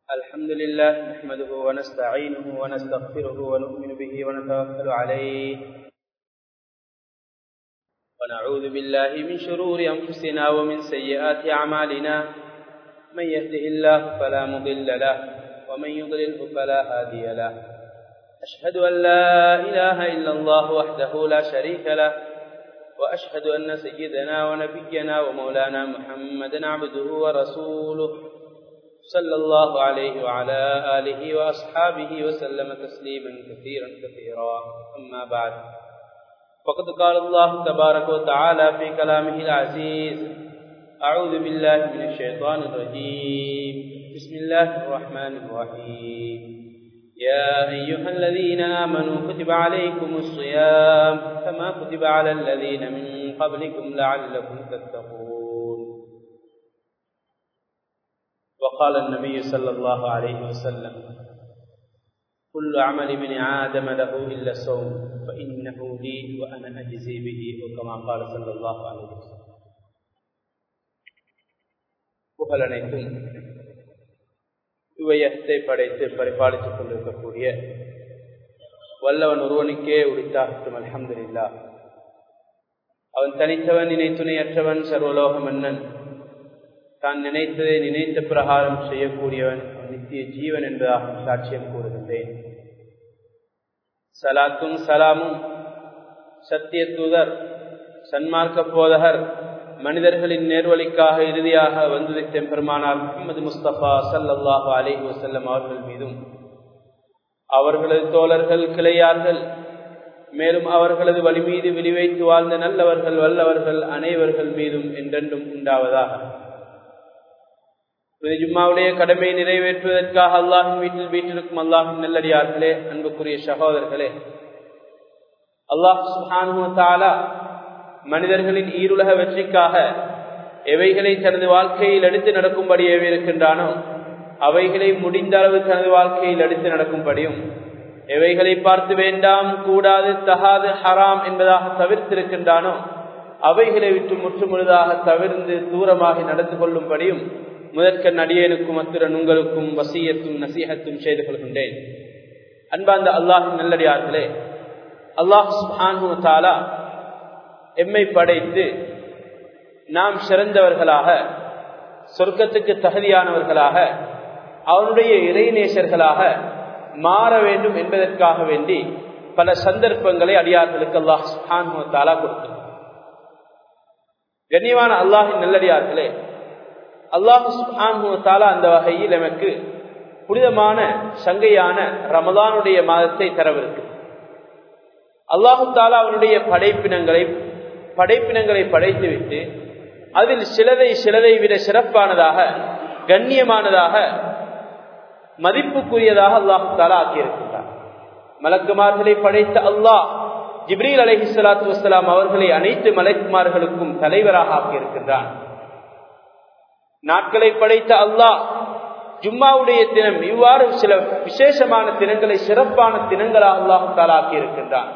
الحمد لله نحمده ونستعينه ونستغفره ونؤمن به ونتوكل عليه ونعوذ بالله من شرور أنفسنا ومن سيئات أعمالنا من يهده الله فلا مضل له ومن يضلله فلا هادي له أشهد أن لا إله إلا الله وحده لا شريك له وأشهد أن سيدنا ونبينا ومولانا محمدا عبده ورسوله صلى الله عليه وعلى آله وأصحابه وسلم تسليما كثيرا كثيرا أما بعد فقد قال الله تبارك وتعالى في كلامه العزيز أعوذ بالله من الشيطان الرجيم بسم الله الرحمن الرحيم يا أيها الذين آمنوا كتب عليكم الصيام كما كتب على الذين من قبلكم لعلكم تتقون وقال النبي صلى الله عليه وسلم كل عمل من آدم له إلا الصوم فإنه لي وأنا أجزي به وكما قال صلى الله عليه وسلم புகழனைத்தும் இவையத்தை படைத்து பரிபாலித்துக் கொண்டிருக்கக்கூடிய வல்லவன் ஒருவனுக்கே உரித்தாகட்டும் அலமதுல்லா அவன் தனித்தவன் இணை துணையற்றவன் சர்வலோக மன்னன் தான் நினைத்ததை நினைத்த பிரகாரம் செய்யக்கூடியவன் நித்திய ஜீவன் என்பதாக சாட்சியம் கூறுகின்றேன் சலாத்தும் சலாமும் சத்திய தூதர் சன்மார்க்க போதகர் மனிதர்களின் நேர்வழிக்காக இறுதியாக வந்ததை பெருமானார் முகமது முஸ்தபா சல்லாஹு அலிஹி வசல்லம் அவர்கள் மீதும் அவர்களது தோழர்கள் கிளையார்கள் மேலும் அவர்களது வழி மீது விழிவைத்து வாழ்ந்த நல்லவர்கள் வல்லவர்கள் அனைவர்கள் மீதும் என்றென்றும் உண்டாவதாக ஜும்மாவுடைய கடமையை நிறைவேற்றுவதற்காக அல்லாஹின் வீட்டில் வீட்டிற்கும் அல்லாஹின் நல்லடியார்களே அன்புக்குரிய சகோதரர்களே அல்லாஹ் சுஹானுவத்தாலா மனிதர்களின் ஈருலக வெற்றிக்காக எவைகளை தனது வாழ்க்கையில் எடுத்து நடக்கும்படி இருக்கின்றானோ அவைகளை முடிந்த அளவு தனது வாழ்க்கையில் எடுத்து நடக்கும்படியும் எவைகளை பார்த்து வேண்டாம் கூடாது தகாது ஹராம் என்பதாக தவிர்த்திருக்கின்றானோ அவைகளை விட்டு முற்றுமுழுதாக தவிர்ந்து தூரமாக நடந்து கொள்ளும்படியும் முதற்க நடிகனுக்கும் அத்துடன் உங்களுக்கும் வசியத்தும் நசீகத்தும் செய்து கொள்கின்றேன் அன்பாந்த அல்லாஹின் நல்லடியார்களே அல்லாஹ் சுஹானு தாலா எம்மை படைத்து நாம் சிறந்தவர்களாக சொர்க்கத்துக்கு தகுதியானவர்களாக அவனுடைய இறைநேசர்களாக மாற வேண்டும் என்பதற்காக வேண்டி பல சந்தர்ப்பங்களை அடியார்களுக்கு அல்லாஹ் சுஹானு தாலா கொடுத்தார் கண்ணியமான அல்லாஹின் நல்லடியார்களே அல்லாஹு சுஹானு அந்த வகையில் எமக்கு புனிதமான சங்கையான ரமதானுடைய மாதத்தை தரவிருக்கு அல்லாஹு தாலா அவனுடைய படைப்பினங்களை படைப்பினங்களை படைத்துவிட்டு அதில் சிலதை சிலதை விட சிறப்பானதாக கண்ணியமானதாக மதிப்புக்குரியதாக அல்லாஹு தாலா ஆக்கியிருக்கின்றார் மலக்குமார்களை படைத்த அல்லாஹ் ஜிப்ரீல் அலஹி சலாத்து வலாம் அவர்களை அனைத்து மலக்குமார்களுக்கும் தலைவராக ஆக்கியிருக்கின்றான் நாட்களை படைத்த அல்லாஹ் ஜும்மாவுடைய தினம் இவ்வாறு சில விசேஷமான தினங்களை சிறப்பான தினங்களாக அல்லாஹு தாலாக்கி இருக்கின்றான்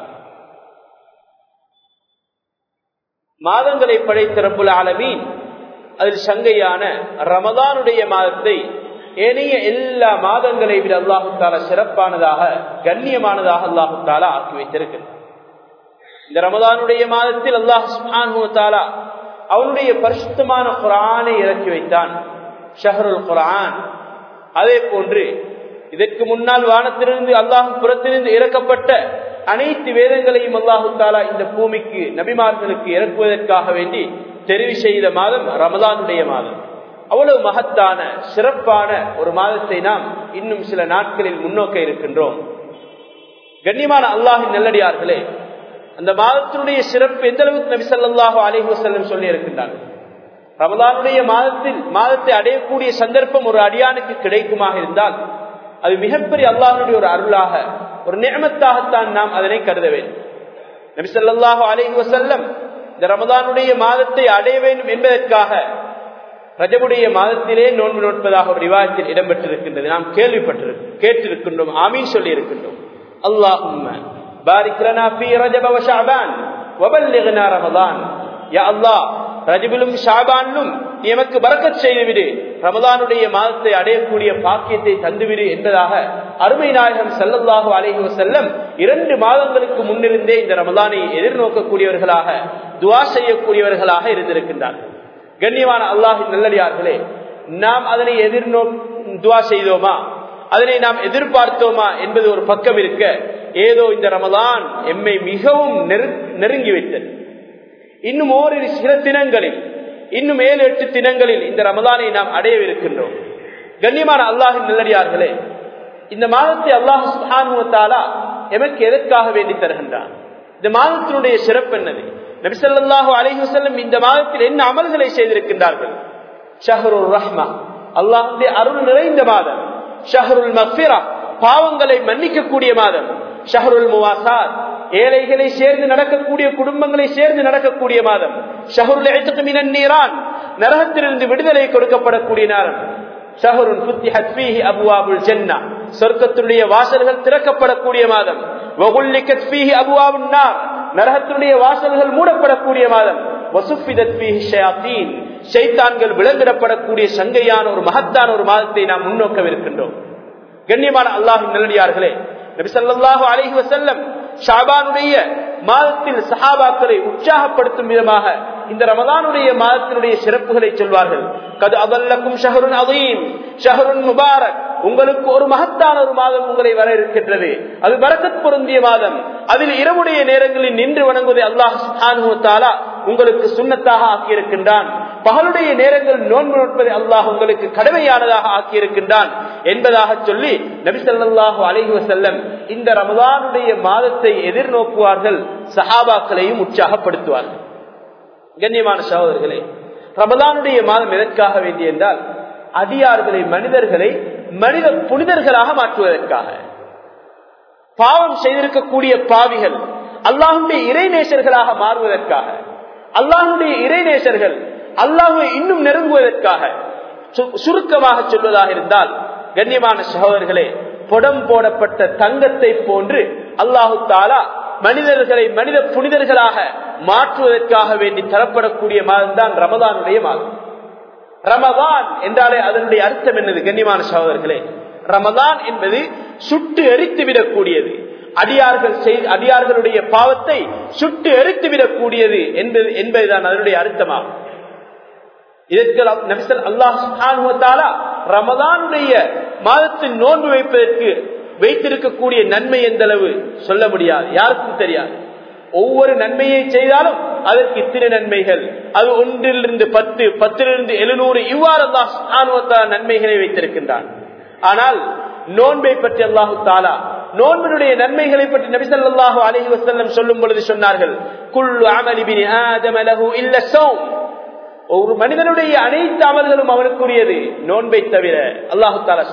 மாதங்களை படைத்த ரப்புல் ஆலமீன் அதில் சங்கையான ரமதானுடைய மாதத்தை ஏனைய எல்லா மாதங்களை விட அல்லாஹு தாலா சிறப்பானதாக கண்ணியமானதாக அல்லாஹு தாலா ஆக்கி வைத்திருக்கிறார் இந்த ரமதானுடைய மாதத்தில் அல்லாஹு தாலா அவனுடைய பரிசுத்தமான குரானை இறக்கி வைத்தான் ஷஹருல் குரான் அதே போன்று இதற்கு முன்னால் வானத்திலிருந்து அல்லாஹும் புறத்திலிருந்து இறக்கப்பட்ட அனைத்து வேதங்களையும் அல்லாஹு தாலா இந்த பூமிக்கு நபிமார்களுக்கு இறக்குவதற்காக வேண்டி தெரிவு செய்த மாதம் ரமதானுடைய மாதம் அவ்வளவு மகத்தான சிறப்பான ஒரு மாதத்தை நாம் இன்னும் சில நாட்களில் முன்னோக்க இருக்கின்றோம் கண்ணியமான அல்லாஹின் நல்லடியார்களே அந்த மாதத்தினுடைய சிறப்பு எந்த அளவுக்கு நபி சல்லாஹு அலிஹி வசல்லம் சொல்லி இருக்கின்றார் ரமதானுடைய மாதத்தில் மாதத்தை அடையக்கூடிய சந்தர்ப்பம் ஒரு அடியானுக்கு கிடைக்குமாக இருந்தால் அது மிகப்பெரிய அல்லாஹனுடைய ஒரு அருளாக ஒரு நியமத்தாகத்தான் நாம் அதனை கருத வேண்டும் நபி சல்லாஹு அலிஹி வசல்லம் இந்த ரமதானுடைய மாதத்தை அடைய வேண்டும் என்பதற்காக ரஜபுடைய மாதத்திலே நோன்பு நோட்பதாக ஒரு விவாதத்தில் இடம்பெற்றிருக்கின்றது நாம் கேள்விப்பட்டிருக்கோம் கேட்டிருக்கின்றோம் ஆமீன் சொல்லி இருக்கின்றோம் அல்லாஹும் بارك لنا في رجب وشعبان وبلغنا رمضان يا الله ரஜபிலும் ஷாபானிலும் நீ எமக்கு பறக்கச் செய்துவிடு ரமதானுடைய மாதத்தை அடையக்கூடிய பாக்கியத்தை தந்துவிடு என்பதாக அருமை நாயகம் செல்லல்லாஹு அலைஹி செல்லம் இரண்டு மாதங்களுக்கு முன்னிருந்தே இந்த ரமதானை எதிர்நோக்கக்கூடியவர்களாக துவா செய்யக்கூடியவர்களாக இருந்திருக்கின்றார்கள் கண்ணியமான அல்லாஹின் நல்லடியார்களே நாம் அதனை எதிர்நோ துவா செய்தோமா அதனை நாம் எதிர்பார்த்தோமா என்பது ஒரு பக்கம் இருக்க ஏதோ இந்த ரமதான் எம்மை மிகவும் நெருங்கி வைத்தது இன்னும் ஓரிரு சில தினங்களில் இன்னும் ஏழு எட்டு தினங்களில் இந்த ரமதானை நாம் அடையவிருக்கின்றோம் கண்ணியமான அல்லாஹின் நல்லடியார்களே இந்த மாதத்தை அல்லாஹு சுஹானுவத்தாலா எமக்கு எதற்காக வேண்டி தருகின்றான் இந்த மாதத்தினுடைய சிறப்பு என்னது நபிசல்லாஹு அலைஹு செல்லம் இந்த மாதத்தில் என்ன அமல்களை செய்திருக்கின்றார்கள் ஷஹருல் ரஹ்மா அல்லாஹுடைய அருள் நிறைந்த மாதம் ஷஹருல் மஃபிரா பாவங்களை மன்னிக்கக்கூடிய மாதம் ஷஹருல் முவாசாத் ஏழைகளை சேர்ந்து நடக்கக்கூடிய குடும்பங்களை சேர்ந்து நடக்கக்கூடிய மாதம் ஷஹருல் நீரான் நரகத்திலிருந்து விடுதலை கொடுக்கப்படக்கூடிய நேரம் ஷஹருன் புத்தி ஹத்பீஹி அபுவாபுல் ஜன்னா சொர்க்கத்துடைய வாசல்கள் திறக்கப்படக்கூடிய மாதம் வகுல்லிகத் ஃபீஹி அபுவாபுன் நார் நரகத்துடைய வாசல்கள் மூடப்படக்கூடிய மாதம் வசுஃபிதத் ஃபீஹி ஷயாத்தீன் ஷைத்தான்கள் விலங்கிடப்படக்கூடிய சங்கையான ஒரு மகத்தான ஒரு மாதத்தை நாம் முன்னோக்கவிருக்கின்றோம் கண்ணியமான அல்லாஹின் நல்லடியார்களே நபி ஸல்லல்லாஹு அலைஹி வஸல்லம் ஷாபானுடைய மாதத்தில் சஹாபாக்களை உற்சாகப்படுத்தும் விதமாக இந்த ரமதானுடைய மாதத்தினுடைய சிறப்புகளை சொல்வார்கள் கது அதல்லக்கும் ஷஹருன் அதீம் ஷஹருன் முபாரக் உங்களுக்கு ஒரு மகத்தான ஒரு மாதம் உங்களை வர இருக்கின்றது அது வரக்கத் பொருந்திய மாதம் அதில் இரவுடைய நேரங்களில் நின்று வணங்குவதை அல்லாஹ் சுஹானுவத்தாலா உங்களுக்கு சுண்ணத்தாக ஆக்கியிருக்கின்றான் பகலுடைய நேரங்கள் நோன்பு நோட்பதை அல்லாஹ் உங்களுக்கு கடமையானதாக ஆக்கியிருக்கின்றான் என்பதாக சொல்லி நபிசல்லாஹு அலைஹி வசல்லம் இந்த ரமதானுடைய மாதத்தை எதிர்நோக்குவார்கள் சஹாபாக்களையும் உற்சாகப்படுத்துவார்கள் கண்ணியமான சகோதரர்களே ரமதானுடைய மாதம் எதற்காக வேண்டிய என்றால் அடியார்களை மனிதர்களை மனித புனிதர்களாக மாற்றுவதற்காக பாவம் செய்திருக்கக்கூடிய பாவிகள் அல்லாஹுடைய இறைநேசர்களாக மாறுவதற்காக அல்லாஹுடைய இறைநேசர்கள் அல்லாஹுவை இன்னும் நெருங்குவதற்காக சுருக்கமாக சொல்வதாக இருந்தால் கண்ணியமான சகோதரர்களே புடம் போடப்பட்ட தங்கத்தை போன்று அல்லாஹு தாலா மனிதர்களை மனித புனிதர்களாக மாற்றுவதற்காக வேண்டி தரப்படக்கூடிய மாதம் தான் ரமதானுடைய மாதம் ரமதான் என்றாலே அதனுடைய அர்த்தம் என்னது கண்ணியமான சகோதரர்களே ரமதான் என்பது சுட்டு எரித்து விடக்கூடியது அடியார்கள் செய்து அடியார்களுடைய பாவத்தை சுட்டு எரித்து விடக்கூடியது என்பது என்பதுதான் அதனுடைய அர்த்தமாகும் இதற்கு நபிசல் அல்லாஹாலா ரமதானுடைய மாதத்தில் நோன்பு வைப்பதற்கு வைத்திருக்கக்கூடிய நன்மை எந்த அளவு சொல்ல முடியாது யாருக்கும் தெரியாது ஒவ்வொரு நன்மையை செய்தாலும் அதற்கு இத்தனை நன்மைகள் அது ஒன்றிலிருந்து பத்து பத்திலிருந்து எழுநூறு இவ்வாறு அல்லாஹ் நன்மைகளை வைத்திருக்கின்றான் ஆனால் நோன்பை பற்றி அல்லாஹு தாலா நோன்பினுடைய நன்மைகளை பற்றி நபிசல்லாஹு அலஹி வசல்லம் சொல்லும் பொழுது சொன்னார்கள் குல்லு அமலிபின் ஆதமலகு இல்ல சௌம் ஒரு மனிதனுடைய அனைத்து அமல்களும் அவனுக்குரியது நோன்பை தவிர அல்லாஹு தாலா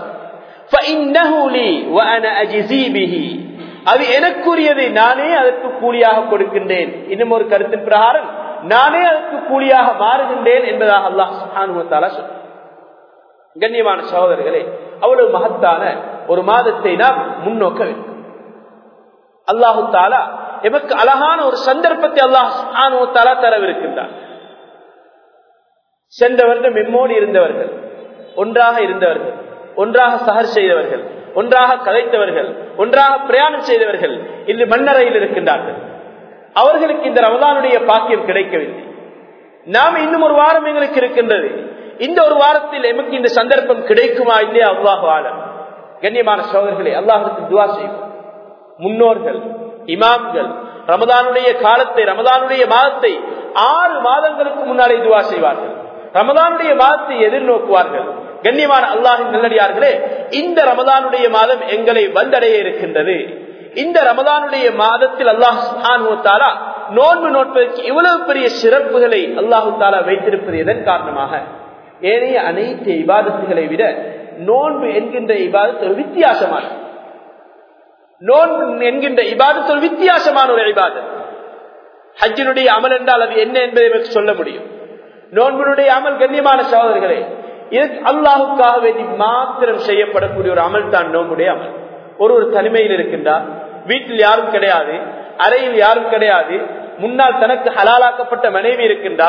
அது எனக்குரியது நானே அதற்கு கூலியாக கொடுக்கின்றேன் இன்னும் ஒரு கருத்தின் பிரகாரம் நானே அதற்கு கூலியாக மாறுகின்றேன் என்பதாக அல்லாஹ் சுஹானுவத்தாலா சொல் கண்ணியமான சகோதரர்களே அவ்வளவு மகத்தான ஒரு மாதத்தை நாம் முன்னோக்க வேண்டும் அல்லாஹு தாலா எமக்கு அழகான ஒரு சந்தர்ப்பத்தை அல்லாஹ் சுஹானுவத்தாலா தரவிருக்கின்றார் சென்ற வருடம் எம்மோடு இருந்தவர்கள் ஒன்றாக இருந்தவர்கள் ஒன்றாக சகர் செய்தவர்கள் ஒன்றாக கதைத்தவர்கள் ஒன்றாக பிரயாணம் செய்தவர்கள் இன்று மண்ணறையில் இருக்கின்றார்கள் அவர்களுக்கு இந்த ரமதானுடைய பாக்கியம் கிடைக்கவில்லை நாம் இன்னும் ஒரு வாரம் எங்களுக்கு இருக்கின்றது இந்த ஒரு வாரத்தில் எமக்கு இந்த சந்தர்ப்பம் கிடைக்குமா இல்லையா அல்லாஹ் ஆலம் கண்ணியமான சோதர்களே அல்லாஹுக்கு துவா செய்வோம் முன்னோர்கள் இமாம்கள் ரமதானுடைய காலத்தை ரமதானுடைய மாதத்தை ஆறு மாதங்களுக்கு முன்னாலே துவா செய்வார்கள் ரமதானுடைய மாதத்தை எதிர்நோக்குவார்கள் கண்ணியமான அல்லாஹின் நல்லடியார்களே இந்த ரமதானுடைய மாதம் எங்களை வந்தடைய இருக்கின்றது இந்த ரமதானுடைய மாதத்தில் அல்லாஹு தாலா நோன்பு நோட்பதற்கு இவ்வளவு பெரிய சிறப்புகளை அல்லாஹு தாலா வைத்திருப்பது எதன் காரணமாக ஏனைய அனைத்து இபாதத்துகளை விட நோன்பு என்கின்ற இபாதத்து ஒரு வித்தியாசமான நோன்பு என்கின்ற இபாதத்து ஒரு வித்தியாசமான ஒரு இபாதத் ஹஜ்ஜினுடைய அமல் என்றால் அது என்ன என்பதை எனக்கு சொல்ல முடியும் நோன்பினுடைய அமல் கண்ணியமான சகோதரர்களே இது அல்லாஹுக்காக வேண்டி மாத்திரம் செய்யப்படக்கூடிய ஒரு அமல் தான் நோம்புடைய அமல் ஒரு ஒரு தனிமையில் இருக்கின்றார் வீட்டில் யாரும் கிடையாது அறையில் யாரும் கிடையாது முன்னால் தனக்கு ஹலாலாக்கப்பட்ட மனைவி இருக்கின்றால்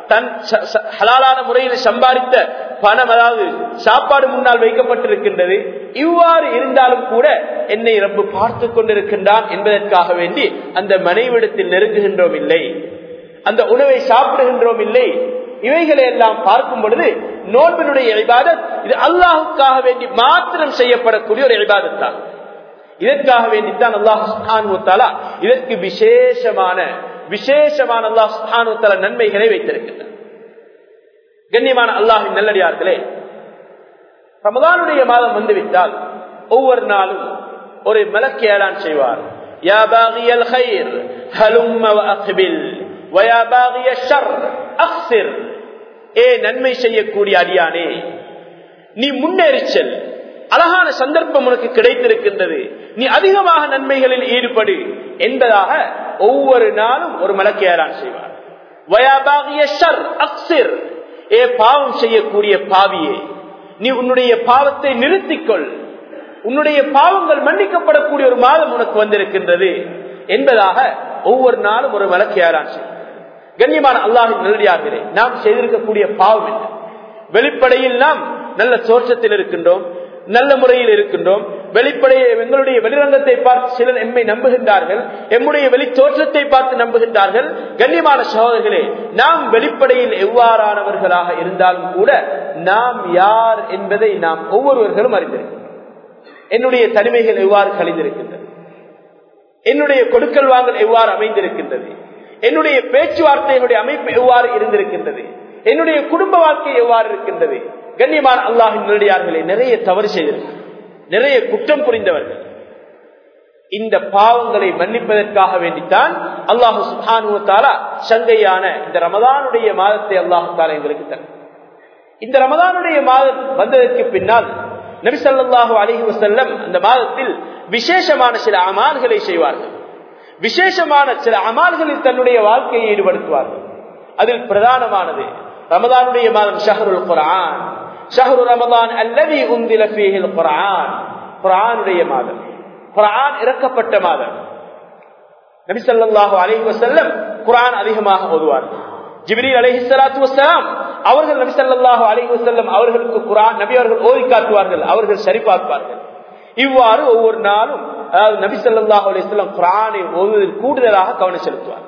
தன் ஹலாலான முறையில் சம்பாதித்த பணம் அதாவது சாப்பாடு முன்னால் வைக்கப்பட்டிருக்கின்றது இவ்வாறு இருந்தாலும் கூட என்னை ரப்பு பார்த்து கொண்டிருக்கின்றான் என்பதற்காக வேண்டி அந்த மனைவிடத்தில் நெருங்குகின்றோம் இல்லை அந்த உணவை சாப்பிடுகின்றோம் இல்லை இவைகளை எல்லாம் பார்க்கும் பொழுது நோன்பினுடைய இபாதத் இது அல்லாஹுக்காக வேண்டி மாத்திரம் செய்யப்படக்கூடிய ஒரு இபாதத் தான் இதற்காக வேண்டித்தான் அல்லாஹ் சுஹானுத்தாலா இதற்கு விசேஷமான விசேஷமான அல்லாஹ் சுஹானுத்தாலா நன்மைகளை வைத்திருக்கின்றார் கண்ணியமான அல்லாஹின் நல்லடியார்களே ரமதானுடைய மாதம் வந்துவிட்டால் ஒவ்வொரு நாளும் ஒரு மலக்கு ஏலான் செய்வார் யா பாகியல் ஹைர் ஹலும்ம வஅக்பில் வயா பாகிய ஷர் அக்ஸிர் ஏ நன்மை செய்யக்கூடிய அடியானே நீ முன்னேறிச்சல் அழகான சந்தர்ப்பம் உனக்கு கிடைத்திருக்கின்றது நீ அதிகமாக நன்மைகளில் ஈடுபடு என்பதாக ஒவ்வொரு நாளும் ஒரு மலக்கு ஏலான் செய்வார் வயாபாகிய ஷர் அக்ஸிர் ஏ பாவம் செய்யக்கூடிய பாவியே நீ உன்னுடைய பாவத்தை நிறுத்திக்கொள் உன்னுடைய பாவங்கள் மன்னிக்கப்படக்கூடிய ஒரு மாதம் உனக்கு வந்திருக்கின்றது என்பதாக ஒவ்வொரு நாளும் ஒரு வழக்கு யாரான் கண்ணியமான அல்லாஹின் நல்லடியார்களே நாம் செய்திருக்கக்கூடிய பாவம் என்ன வெளிப்படையில் நாம் நல்ல தோற்றத்தில் இருக்கின்றோம் நல்ல முறையில் இருக்கின்றோம் வெளிப்படைய எங்களுடைய வெளிரங்கத்தை பார்த்து சிலர் எம்மை நம்புகின்றார்கள் எம்முடைய வெளி தோற்றத்தை பார்த்து நம்புகின்றார்கள் கண்ணியமான சகோதரர்களே நாம் வெளிப்படையில் எவ்வாறானவர்களாக இருந்தாலும் கூட நாம் யார் என்பதை நாம் ஒவ்வொருவர்களும் அறிந்திருக்கிறோம் என்னுடைய தனிமைகள் எவ்வாறு கழிந்திருக்கின்றது என்னுடைய கொடுக்கல் வாங்கல் எவ்வாறு அமைந்திருக்கின்றது என்னுடைய பேச்சுவார்த்தைகளுடைய அமைப்பு எவ்வாறு இருந்திருக்கின்றது என்னுடைய குடும்ப வாழ்க்கை எவ்வாறு இருக்கின்றது கண்ணியமான அல்லாஹின் நேரடியார்களே நிறைய தவறு செய்திருக்கிறார் நிறைய குற்றம் புரிந்தவர்கள் இந்த பாவங்களை மன்னிப்பதற்காக வேண்டித்தான் அல்லாஹு சுஹானுவத்தாலா சங்கையான இந்த ரமதானுடைய மாதத்தை அல்லாஹு தாலா எங்களுக்கு தரும் இந்த ரமதானுடைய மாதம் வந்ததற்கு பின்னால் நபிசல்லாஹு அலிஹி வசல்லம் அந்த மாதத்தில் விசேஷமான சில அமால்களை செய்வார்கள் விசேஷமான சில அமால்களில் தன்னுடைய வாழ்க்கையை ஈடுபடுத்துவார்கள் அதில் பிரதானமானது ரமதானுடைய மாதம் ஷஹருல் குரான் ஷஹரு ரமதான் அல்லது உந்தில ஃபீஹில் குரான் குரானுடைய மாதம் குரான் இறக்கப்பட்ட மாதம் நபிசல்லாஹு அலைஹி வசல்லம் குரான் அதிகமாக ஓதுவார்கள் ஜிப்ரீல் அலஹி சலாத்து வசலாம் அவர்கள் நபி சல்லாஹு அலி வசல்லம் அவர்களுக்கு குரான் நபி அவர்கள் ஓதி காட்டுவார்கள் அவர்கள் சரிபார்ப்பார்கள் இவ்வாறு ஒவ்வொரு நாளும் அதாவது நபி சல்லாஹு அலிஸ்லாம் குரானை ஓதுவதில் கூடுதலாக கவனம் செலுத்துவார்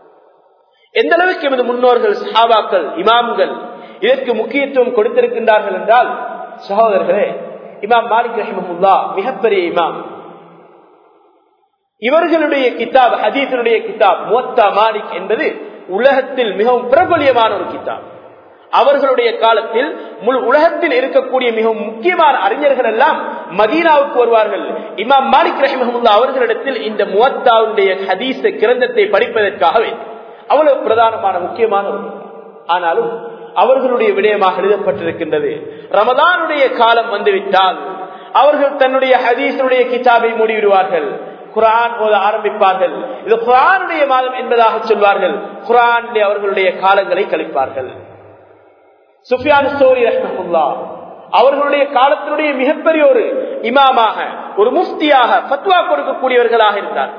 எந்த அளவுக்கு எமது முன்னோர்கள் சஹாபாக்கள் இமாம்கள் இதற்கு முக்கியத்துவம் கொடுத்திருக்கின்றார்கள் என்றால் சகோதரர்களே இமாம் மாலிக் ரஹிமஹுல்லா மிகப்பெரிய இமாம் இவர்களுடைய கிதாப் ஹதீசனுடைய கிதாப் மோத்தா மாலிக் என்பது உலகத்தில் மிகவும் பிரபலியமான ஒரு கிதாப் அவர்களுடைய காலத்தில் முழு உலகத்தில் இருக்கக்கூடிய மிகவும் முக்கியமான அறிஞர்கள் எல்லாம் மதீனாவுக்கு வருவார்கள் இமாம் மாலிக் ரஹிமஹமுல்லா அவர்களிடத்தில் இந்த முவத்தாவுடைய ஹதீச கிரந்தத்தை படிப்பதற்காக வேண்டும் அவ்வளவு பிரதானமான முக்கியமான ஒரு ஆனாலும் அவர்களுடைய விடயமாக எழுதப்பட்டிருக்கின்றது ரமதானுடைய காலம் வந்துவிட்டால் அவர்கள் தன்னுடைய ஹதீசனுடைய கிதாபை மூடிவிடுவார்கள் குரான் போத ஆரம்பிப்பார்கள் இது குரானுடைய மாதம் என்பதாக சொல்வார்கள் குரானிலே அவர்களுடைய காலங்களை கழிப்பார்கள் சுஃபியான் ஸ்டோரி ரஹ்மல்லா அவர்களுடைய காலத்தினுடைய மிகப்பெரிய ஒரு இமாமாக ஒரு முஃப்தியாக பத்வா கொடுக்கக்கூடியவர்களாக இருந்தார்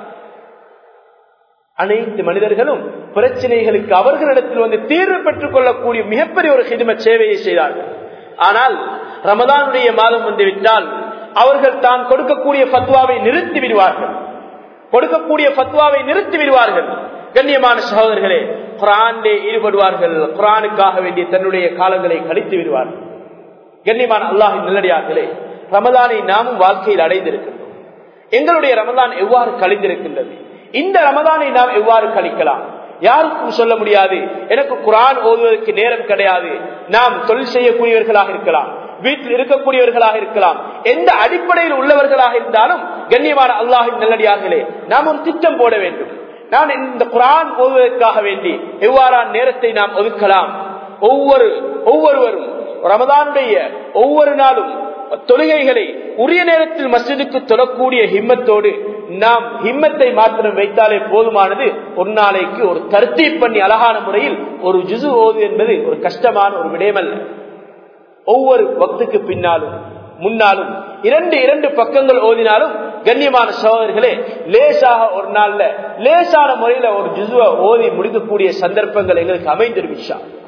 அனைத்து மனிதர்களும் பிரச்சனைகளுக்கு அவர்களிடத்தில் வந்து தீர்வு பெற்றுக் கொள்ளக்கூடிய மிகப்பெரிய ஒரு ஹிதும சேவையை செய்தார்கள் ஆனால் ரமதானுடைய மாதம் வந்துவிட்டால் அவர்கள் தான் கொடுக்கக்கூடிய பத்வாவை நிறுத்தி விடுவார்கள் கொடுக்கக்கூடிய பத்வாவை நிறுத்தி விடுவார்கள் கண்ணியமான சகோதரர்களே குரானிலே ஈடுபடுவார்கள் குரானுக்காக வேண்டிய தன்னுடைய காலங்களை கழித்து விடுவார்கள் கண்ணியமான அல்லாஹின் நல்லடியார்களே ரமதானை நாமும் வாழ்க்கையில் அடைந்திருக்கின்றோம் எங்களுடைய ரமதான் எவ்வாறு கழிந்திருக்கின்றது இந்த ரமதானை நாம் எவ்வாறு கழிக்கலாம் யாருக்கும் சொல்ல முடியாது எனக்கு குரான் ஓதுவதற்கு நேரம் கிடையாது நாம் தொழில் செய்யக்கூடியவர்களாக இருக்கலாம் வீட்டில் இருக்கக்கூடியவர்களாக இருக்கலாம் எந்த அடிப்படையில் உள்ளவர்களாக இருந்தாலும் கண்ணியமான அல்லாஹின் நல்லடியார்களே நாம் ஒரு திட்டம் போட வேண்டும் நான் இந்த குரான் ஓதுவதற்காக வேண்டி எவ்வாறான நேரத்தை நாம் ஒதுக்கலாம் ஒவ்வொரு ஒவ்வொருவரும் ரமதானுடைய ஒவ்வொரு நாளும் தொழுகைகளை உரிய நேரத்தில் மஸ்ஜிதுக்கு தொழக்கூடிய ஹிம்மத்தோடு நாம் ஹிம்மத்தை மாத்திரம் வைத்தாலே போதுமானது ஒரு நாளைக்கு ஒரு கருத்தை பண்ணி அழகான முறையில் ஒரு ஜுசு ஓது என்பது ஒரு கஷ்டமான ஒரு விடயமல்ல ஒவ்வொரு வக்துக்கு பின்னாலும் முன்னாலும் இரண்டு இரண்டு பக்கங்கள் ஓதினாலும் கண்ணியமான சகோதரர்களே லேசாக ஒரு நாள்ல லேசான முறையில ஒரு ஜுசுவ ஓதி முடிக்கக்கூடிய சந்தர்ப்பங்கள் எங்களுக்கு அமைந்திருவிச்சா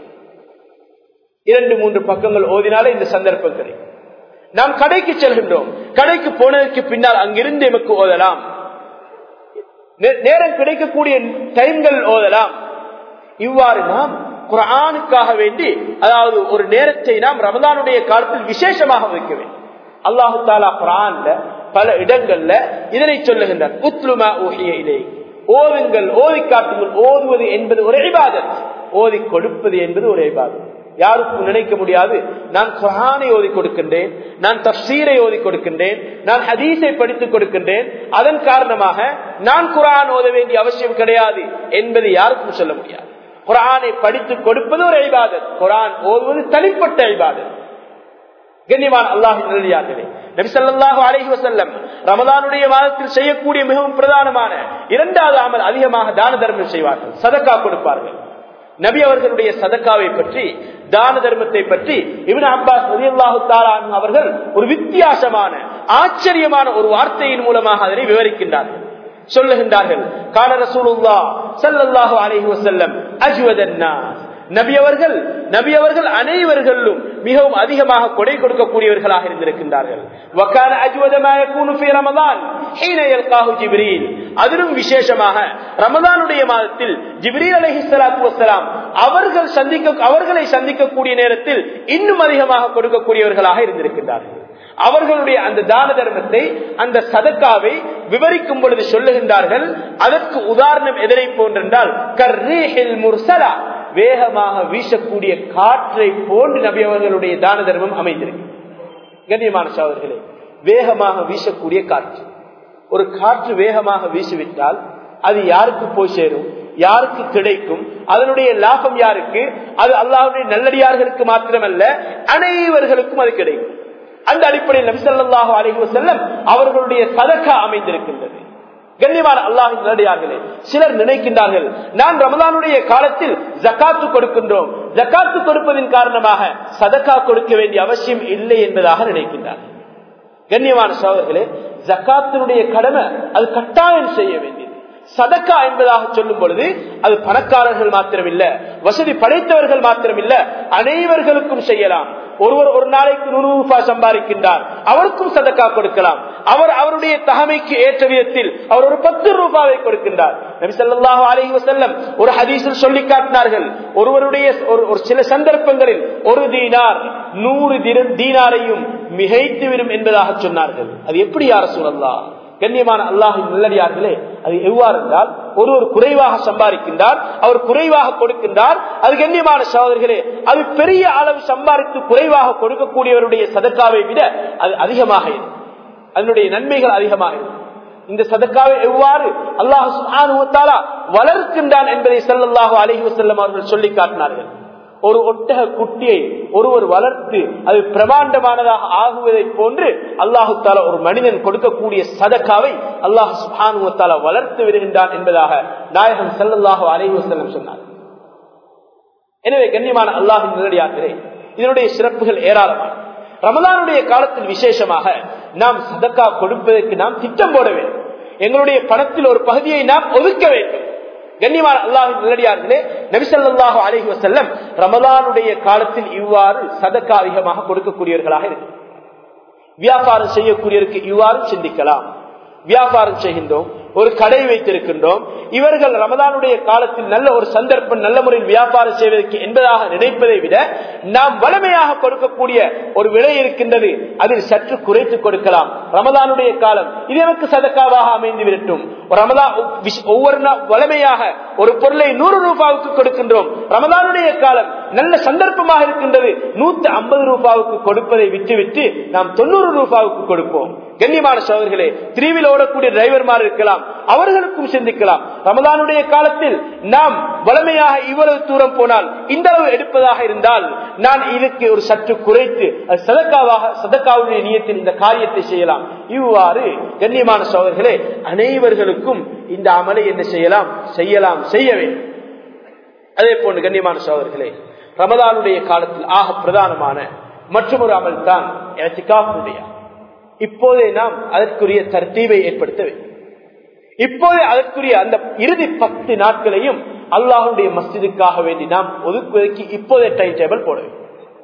இரண்டு மூன்று பக்கங்கள் ஓதினாலே இந்த சந்தர்ப்பம் கிடைக்கும் நாம் கடைக்கு செல்கின்றோம் கடைக்கு போனதற்கு பின்னால் அங்கிருந்து எமக்கு ஓதலாம் நேரம் கிடைக்கக்கூடிய டைம்கள் ஓதலாம் இவ்வாறு நாம் குரானுக்காக வேண்டி அதாவது ஒரு நேரத்தை நாம் ரமதானுடைய காலத்தில் விசேஷமாக வைக்க வேண்டும் அல்லாஹு தாலா குரான்ல பல இடங்கள்ல இதனை சொல்லுகின்றார் உத்லுமா ஊகிய இதை ஓதுங்கள் ஓதி காட்டுங்கள் ஓதுவது என்பது ஒரு இபாதத் ஓதி கொடுப்பது என்பது ஒரு இபாதத் யாருக்கும் நினைக்க முடியாது நான் குரானை ஓதி கொடுக்கின்றேன் நான் தப்சீரை ஓதி கொடுக்கின்றேன் நான் ஹதீஸை படித்துக் கொடுக்கின்றேன் அதன் காரணமாக நான் குரான் ஓத வேண்டிய அவசியம் கிடையாது என்பது யாருக்கும் சொல்ல முடியாது குரானை படித்துக் கொடுப்பது ஒரு ஐபாதத் குரான் ஓதுவது தனிப்பட்ட ஐபாதத் கண்ணியமான அல்லாஹின் நல்லியார்களே நபிசல்லாஹு அலஹி வசல்லம் ரமதானுடைய மாதத்தில் செய்யக்கூடிய மிகவும் பிரதானமான இரண்டாவது அமல் அதிகமாக தான தர்மம் செய்வார்கள் சதக்கா கொடுப்பார்கள் நபி அவர்களுடைய சதக்காவை பற்றி தான தர்மத்தை பற்றி இவன் அப்பாஸ் அல்லாஹு அவர்கள் ஒரு வித்தியாசமான ஆச்சரியமான ஒரு வார்த்தையின் மூலமாக அதனை விவரிக்கின்றார்கள் சொல்லுகின்றார்கள் கால ரசூலுல்லா சல்லல்லாஹு அலைஹி வஸல்லம் அஜ்வதன்னா நபி அவர்கள் நபி அவர்கள் அனைவர்களும் மிகவும் அதிகமாக கொடை கொடுக்கக்கூடியவர்களாக இருந்திருக்கின்றார்கள் வக்கான அஜ்வதமா யகூனு ஃபீ ரமதான் ஹீன யல்காஹு ஜிப்ரீல் அதிலும் விசேஷமாக ரமதானுடைய மாதத்தில் ஜிப்ரீல் அலைஹிஸ்ஸலாத்து வஸ்ஸலாம் அவர்கள் சந்திக்க அவர்களை சந்திக்கக்கூடிய நேரத்தில் இன்னும் அதிகமாக கொடுக்கக்கூடியவர்களாக இருந்திருக்கின்றார்கள் அவர்களுடைய அந்த தான தர்மத்தை அந்த சதக்காவை விவரிக்கும் பொழுது சொல்லுகின்றார்கள் அதற்கு உதாரணம் எதனை போன்றென்றால் கர்ரீஹில் முர்சலா வேகமாக வீசக்கூடிய காற்றை போன்று நபி அவர்களுடைய தான தர்மம் அமைந்திருக்கு கண்ணியமான சோதர்களே வேகமாக வீசக்கூடிய காற்று ஒரு காற்று வேகமாக வீசிவிட்டால் அது யாருக்கு போய் சேரும் யாருக்கு கிடைக்கும் அதனுடைய லாபம் யாருக்கு அது அல்லாவுடைய நல்லடியார்களுக்கு மாத்திரமல்ல அனைவர்களுக்கும் அது கிடைக்கும் அந்த அடிப்படையில் நபிசல்லாஹு அலைஹி செல்லம் அவர்களுடைய சதக்கா அமைந்திருக்கின்றது கண்ணியமான அல்லாஹின் நல்லடியார்களே சிலர் நினைக்கின்றார்கள் நான் ரமதானுடைய காலத்தில் ஜக்காத்து கொடுக்கின்றோம் ஜக்காத்து கொடுப்பதின் காரணமாக சதக்கா கொடுக்க வேண்டிய அவசியம் இல்லை என்பதாக நினைக்கின்றார்கள் கண்ணியமான சோதர்களே ஜக்காத்தினுடைய கடமை அது கட்டாயம் செய்ய வேண்டியது சதக்கா என்பதாக சொல்லும் பொழுது அது பணக்காரர்கள் மாத்திரமில்ல வசதி படைத்தவர்கள் மாத்திரமில்ல அனைவர்களுக்கும் செய்யலாம் ஒருவர் ஒரு நாளைக்கு நூறு ரூபாய் சம்பாதிக்கின்றார் அவருக்கும் சதக்கா கொடுக்கலாம் அவர் அவருடைய தகமைக்கு ஏற்ற விதத்தில் அவர் ஒரு பத்து ரூபாவை கொடுக்கின்றார் நபி சொல்லாஹு அலஹி வசல்லம் ஒரு ஹதீஸில் சொல்லி காட்டினார்கள் ஒருவருடைய ஒரு சில சந்தர்ப்பங்களில் ஒரு தீனார் நூறு தீனாரையும் மிகைத்து விடும் என்பதாக சொன்னார்கள் அது எப்படி யார சூழல்லா கண்ணியமான அல்லாஹின் நல்லடியார்களே அது எவ்வாறு என்றால் ஒருவர் குறைவாக சம்பாதிக்கின்றார் அவர் குறைவாக கொடுக்கின்றார் அது கண்ணியமான சகோதரர்களே அது பெரிய அளவு சம்பாதித்து குறைவாக கொடுக்கக்கூடியவருடைய சதக்காவை விட அது அதிகமாக இருக்கும் அதனுடைய நன்மைகள் அதிகமாக இருக்கும் இந்த சதக்காவை எவ்வாறு அல்லாஹு வளர்க்கின்றான் என்பதை செல்லல்லாஹு அலஹி வசல்லம் அவர்கள் சொல்லி காட்டினார்கள் ஒரு ஒட்டக குட்டியை ஒருவர் வளர்த்து அது பிரமாண்டமானதாக ஆகுவதை போன்று அல்லாஹு தாலா ஒரு மனிதன் கொடுக்கக்கூடிய சதக்காவை அல்லாஹு சுஹானுவத்தாலா வளர்த்து வருகின்றான் என்பதாக நாயகன் செல்லல்லாஹு அலைஹி வசல்லம் சொன்னார் எனவே கண்ணியமான அல்லாஹின் நேரடியாகிறே இதனுடைய சிறப்புகள் ஏராளமான ரமதானுடைய காலத்தில் விசேஷமாக நாம் சதக்கா கொடுப்பதற்கு நாம் திட்டம் போட வேண்டும் எங்களுடைய பணத்தில் ஒரு பகுதியை நாம் ஒதுக்க வேண்டும் கண்ணியமான அல்லாஹின் நல்லடியார்களே நபிசல்லாஹு அலஹி வசல்லம் ரமலானுடைய காலத்தில் இவ்வாறு சதக்கா அதிகமாக கொடுக்கக்கூடியவர்களாக இருக்கு வியாபாரம் செய்யக்கூடியவருக்கு இவ்வாறு சிந்திக்கலாம் வியாபாரம் செய்கின்றோம் ஒரு கடை வைத்திருக்கின்றோம் இவர்கள் ரமதானுடைய காலத்தில் நல்ல ஒரு சந்தர்ப்பம் நல்ல முறையில் வியாபாரம் செய்வதற்கு என்பதாக நினைப்பதை விட நாம் வளமையாக கொடுக்கக்கூடிய ஒரு விலை இருக்கின்றது அதில் சற்று குறைத்து கொடுக்கலாம் ரமதானுடைய காலம் இது எனக்கு சதக்காவாக அமைந்து விடட்டும் ரமதா ஒவ்வொரு வளமையாக ஒரு பொருளை நூறு ரூபாவுக்கு கொடுக்கின்றோம் ரமதானுடைய காலம் நல்ல சந்தர்ப்பமாக இருக்கின்றது நூத்தி ஐம்பது ரூபாவுக்கு கொடுப்பதை விட்டுவிட்டு நாம் தொண்ணூறு ரூபாவுக்கு கொடுப்போம் கண்ணியமான சோதர்களே திரிவில் ஓடக்கூடிய டிரைவர்மார் இருக்கலாம் அவர்களுக்கும் சிந்திக்கலாம் ரமதானுடைய காலத்தில் நாம் வளமையாக இவ்வளவு தூரம் போனால் இந்த அளவு எடுப்பதாக இருந்தால் நான் இதுக்கு ஒரு சற்று குறைத்து சதக்காவாக சதக்காவுடைய நியத்தில் இந்த காரியத்தை செய்யலாம் இவ்வாறு கண்ணியமான சோதர்களே அனைவர்களுக்கும் இந்த அமலை என்ன செய்யலாம் செய்யலாம் செய்ய வேண்டும் அதே போன்று கண்ணியமான சோதர்களே ரமதானுடைய காலத்தில் ஆக பிரதானமான மற்றொரு அமல் தான் எனத்திகாவுடைய இப்போதே நாம் அதற்குரிய தர்த்தீவை ஏற்படுத்த வேண்டும் இப்போதே அதற்குரிய அந்த இறுதி பத்து நாட்களையும் அல்லாஹுடைய மஸ்ஜிதுக்காக வேண்டி நாம் ஒதுக்குவதற்கு இப்போதே டைம் டேபிள் போட வேண்டும்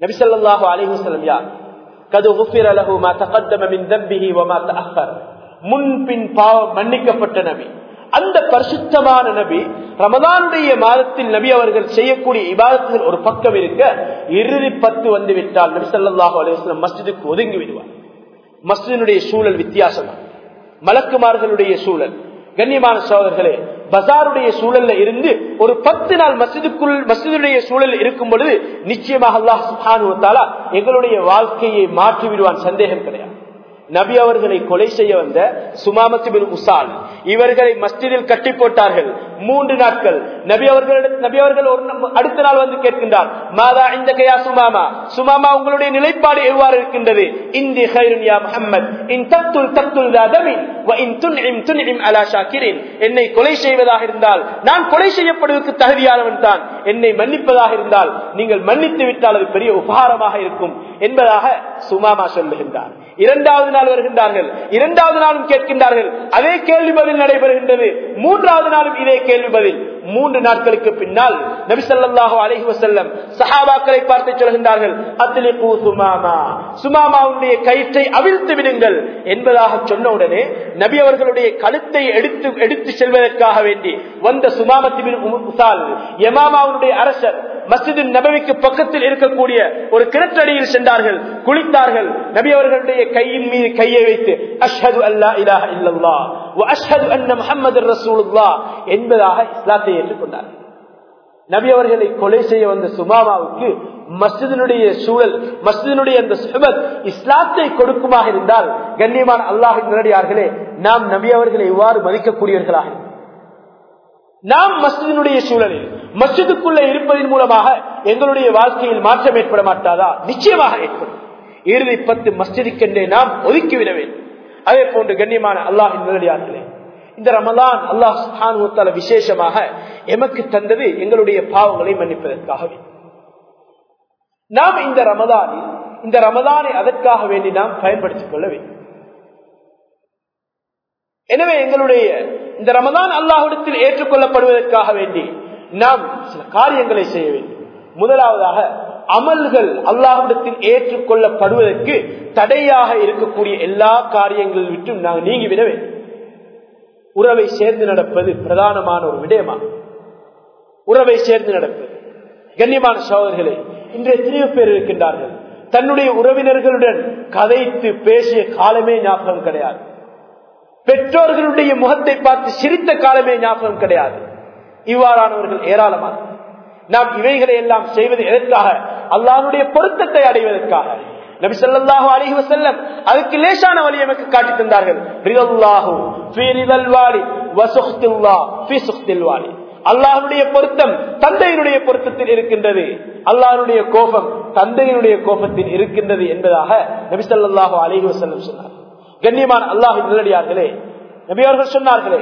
நபிசல்லாஹு அலிஹசலம் யார் கது குஃபிர லஹு மா தகத்தம மின் தம்பிஹி வமா தஅஹர் முன்பின் பாவம் மன்னிக்கப்பட்ட நபி அந்த பரிசுத்தமான நபி ரமதானுடைய மாதத்தில் நபி அவர்கள் செய்யக்கூடிய இபாதத்தில் ஒரு பக்கம் இருக்க இறுதி பத்து வந்து விட்டால் நபி சல்லாஹூ அலுவலம் மஸ்ஜிதுக்கு ஒதுங்கி விடுவார் மஸ்ஜினுடைய சூழல் வித்தியாசமா மலக்குமார்களுடைய சூழல் கண்ணியமான சோதர்களே பசாருடைய சூழல்ல இருந்து ஒரு பத்து நாள் மசிதுக்குள் மசிதுடைய சூழல் இருக்கும் பொழுது நிச்சயமாக அல்லாஹ் சுஹானுவத்தாலா எங்களுடைய வாழ்க்கையை மாற்றி விடுவான் சந்தேகம் கிடையாது நபி அவர்களை கொலை செய்ய வந்த சுமாமத்து உசால் இவர்களை மஸ்ஜிதில் கட்டி போட்டார்கள் மூன்று நாட்கள் நபி அவர்களிடம் நபி அவர்கள் ஒரு அடுத்த நாள் வந்து கேட்கின்றார் மாதா இந்த கையா சுமாமா சுமாமா உங்களுடைய நிலைப்பாடு எவ்வாறு இருக்கின்றது இந்தி ஹைருன் யா முஹம்மத் இன் தத்துல் தத்துல் தமின் இன் துன்இம் துன்இம் அலா ஷாக்கிரின் என்னை கொலை செய்வதாக இருந்தால் நான் கொலை செய்யப்படுவதற்கு தகுதியானவன் தான் என்னை மன்னிப்பதாக இருந்தால் நீங்கள் மன்னித்து விட்டால் அது பெரிய உபகாரமாக இருக்கும் என்பதாக சுமாமா சொல்லுகின்றார் இரண்டாவது நாள் வருகின்றார்கள் இரண்டாவது நாளும் கேட்கின்றார்கள் அதே கேள்வி பதில் நடைபெறுகின்றது மூன்றாவது நாளும் இதே கேள்வி பதில் மூன்று நாட்களுக்கு பின்னால் நபிசல்லாஹு அலஹி வசல்லம் சஹாபாக்களை பார்த்து சொல்கின்றார்கள் அத்லிபு சுமாமா சுமாமாவுடைய கயிற்றை அவிழ்த்து விடுங்கள் என்பதாக சொன்ன உடனே நபி அவர்களுடைய கழுத்தை எடுத்து எடுத்து செல்வதற்காக வேண்டி வந்த சுமாமத்தின் யமாமாவுடைய அரசர் மஸ்ஜிது நபவிக்கு பக்கத்தில் இருக்கக்கூடிய ஒரு கிணற்றடியில் சென்றார்கள் குளித்தார்கள் நபி அவர்களுடைய கையின் மீது கையை வைத்து அஷ்ஹது அல்லா இலாஹ இல்லல்லா அஷ்ஹது அன்ன முஹம்மது ரசூலுல்லா என்பதாக இஸ்லாத்தை ஏற்றுக்கொண்டார்கள் நபி அவர்களை கொலை செய்ய வந்த சுமாமாவுக்கு மஸ்ஜிதனுடைய சூழல் மஸ்ஜிதனுடைய அந்த சுபத் இஸ்லாத்தை கொடுக்குமாக இருந்தால் கண்ணியமான அல்லாஹ் நேரடியார்களே நாம் நபி அவர்களை எவ்வாறு மதிக்கக்கூடியவர்களாக நாம் மஸ்ஜிதினுடைய சூழலில் மஸ்ஜிதுக்குள்ளே இருப்பதன் மூலமாக எங்களுடைய வாழ்க்கையில் மாற்றம் ஏற்பட மாட்டாதா நிச்சயமாக ஏற்படும் இறுதி பத்து மஸ்ஜிதுக்கென்றே நாம் ஒதுக்கிவிட வேண்டும் அதே போன்று கண்ணியமான அல்லாஹின் நேரடியார்களே இந்த ரமலான் அல்லாஹ் விசேஷமாக எமக்கு தந்தது எங்களுடைய பாவங்களை மன்னிப்பதற்காகவே நாம் இந்த ரமதானில் இந்த ரமதானை அதற்காக வேண்டி நாம் பயன்படுத்திக் கொள்ள வேண்டும் எனவே எங்களுடைய இந்த ரமதான் அல்லாஹிடத்தில் ஏற்றுக்கொள்ளப்படுவதற்காக வேண்டி நாம் சில காரியங்களை செய்ய வேண்டும் முதலாவதாக அமல்கள் அல்லாஹிடத்தில் ஏற்றுக்கொள்ளப்படுவதற்கு தடையாக இருக்கக்கூடிய எல்லா காரியங்களில் விட்டும் நாங்கள் நீங்கிவிட வேண்டும் உறவை சேர்ந்து நடப்பது பிரதானமான ஒரு விடயமா உறவை சேர்ந்து நடப்பது கண்ணியமான சோதர்களே இன்று எத்தனையோ பேர் இருக்கின்றார்கள் தன்னுடைய உறவினர்களுடன் கதைத்து பேசிய காலமே ஞாபகம் கிடையாது பெற்றோர்களுடைய முகத்தை பார்த்து சிரித்த காலமே ஞாபகம் கிடையாது இவ்வாறானவர்கள் ஏராளமான நாம் இவைகளை எல்லாம் செய்வது எதற்காக அல்லாஹனுடைய பொருத்தத்தை அடைவதற்காக நபி சொல்லாஹு அலிஹி வசல்லம் அதுக்கு லேசான வழி எனக்கு காட்டி தந்தார்கள் அல்லாஹனுடைய பொருத்தம் தந்தையினுடைய பொருத்தத்தில் இருக்கின்றது அல்லாஹனுடைய கோபம் தந்தையினுடைய கோபத்தில் இருக்கின்றது என்பதாக நபி சொல்லாஹு அலிஹி வசல்லம் சொன்னார் கண்ணியமான அல்லாஹின் நல்லடியார்களே நபியவர்கள் சொன்னார்களே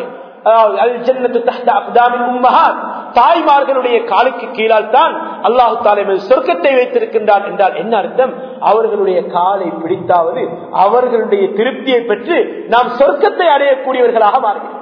தாய்மார்களுடைய காலுக்கு கீழால் தான் அல்லாஹு தாலை சொர்க்கத்தை வைத்திருக்கின்றான் என்றால் என்ன அர்த்தம் அவர்களுடைய காலை பிடித்தாவது அவர்களுடைய திருப்தியை பெற்று நாம் சொர்க்கத்தை அடையக்கூடியவர்களாக மாறுகிறோம்